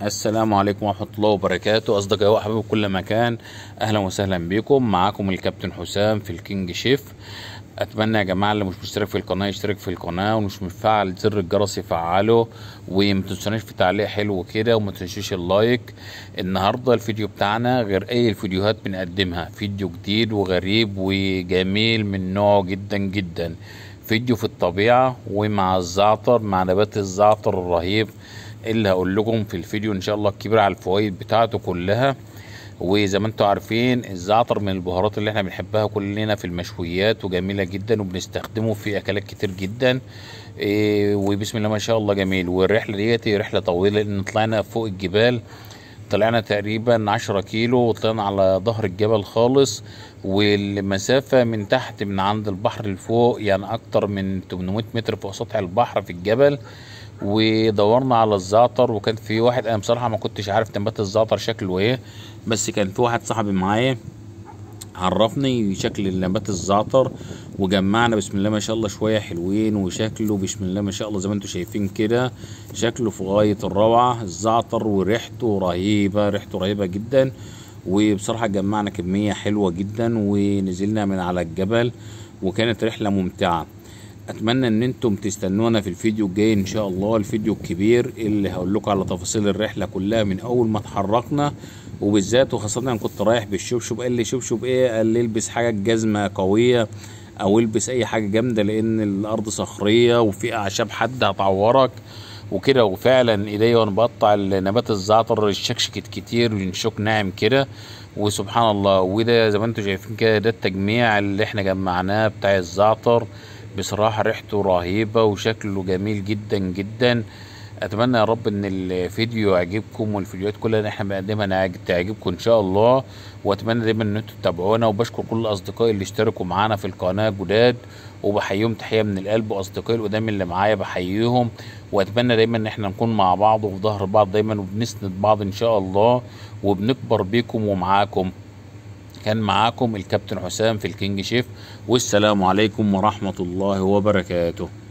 السلام عليكم ورحمة الله وبركاته أصدقائي وأحبابي في كل مكان أهلا وسهلا بكم معاكم الكابتن حسام في الكينج شيف أتمنى يا جماعة اللي مش مشترك في القناة يشترك في القناة ومش مفعل زر الجرس يفعله وما تنسوناش في تعليق حلو كده وما تنسوش اللايك النهاردة الفيديو بتاعنا غير أي الفيديوهات بنقدمها فيديو جديد وغريب وجميل من نوعه جدا جدا فيديو في الطبيعة ومع الزعتر مع نبات الزعتر الرهيب اللي هقول لكم في الفيديو ان شاء الله الكبير على الفوائد بتاعته كلها وزي ما انتم عارفين الزعتر من البهارات اللي احنا بنحبها كلنا في المشويات وجميلة جدا وبنستخدمه في اكلات كتير جدا إيه وبسم الله ما شاء الله جميل والرحلة ديت رحلة طويلة لان طلعنا فوق الجبال طلعنا تقريبا عشرة كيلو وطلعنا على ظهر الجبل خالص والمسافة من تحت من عند البحر لفوق يعني أكتر من 800 متر فوق سطح البحر في الجبل ودورنا على الزعتر وكان في واحد انا بصراحه ما كنتش عارف نبات الزعتر شكله ايه بس كان في واحد صاحبي معايا عرفني شكل نبات الزعتر وجمعنا بسم الله ما شاء الله شويه حلوين وشكله بسم الله ما شاء الله زي ما انتم شايفين كده شكله في غايه الروعه الزعتر وريحته رهيبه ريحته رهيبه جدا وبصراحه جمعنا كميه حلوه جدا ونزلنا من على الجبل وكانت رحله ممتعه اتمنى ان انتم تستنونا في الفيديو الجاي ان شاء الله الفيديو الكبير اللي هقول لكم على تفاصيل الرحله كلها من اول ما اتحركنا وبالذات وخاصه انا كنت رايح بالشبشب قال لي شبشب ايه قال لي البس حاجه جزمه قويه او البس اي حاجه جامده لان الارض صخريه وفي اعشاب حد هتعورك وكده وفعلا ايديا وانا بقطع نبات الزعتر الشكشكت كتير والشوك ناعم كده وسبحان الله وده زي ما انتم شايفين كده ده التجميع اللي احنا جمعناه بتاع الزعتر بصراحة ريحته رهيبة وشكله جميل جدا جدا اتمنى يا رب ان الفيديو يعجبكم والفيديوهات كلها اللي احنا بنقدمها تعجبكم ان شاء الله واتمنى دايما ان انتم تتابعونا وبشكر كل اصدقائي اللي اشتركوا معانا في القناه جداد وبحييهم تحيه من القلب واصدقائي القدام اللي معايا بحييهم واتمنى دايما ان احنا نكون مع بعض وفي ظهر بعض دايما وبنسند بعض ان شاء الله وبنكبر بيكم ومعاكم كان معاكم الكابتن حسام في الكينج شيف والسلام عليكم ورحمة الله وبركاته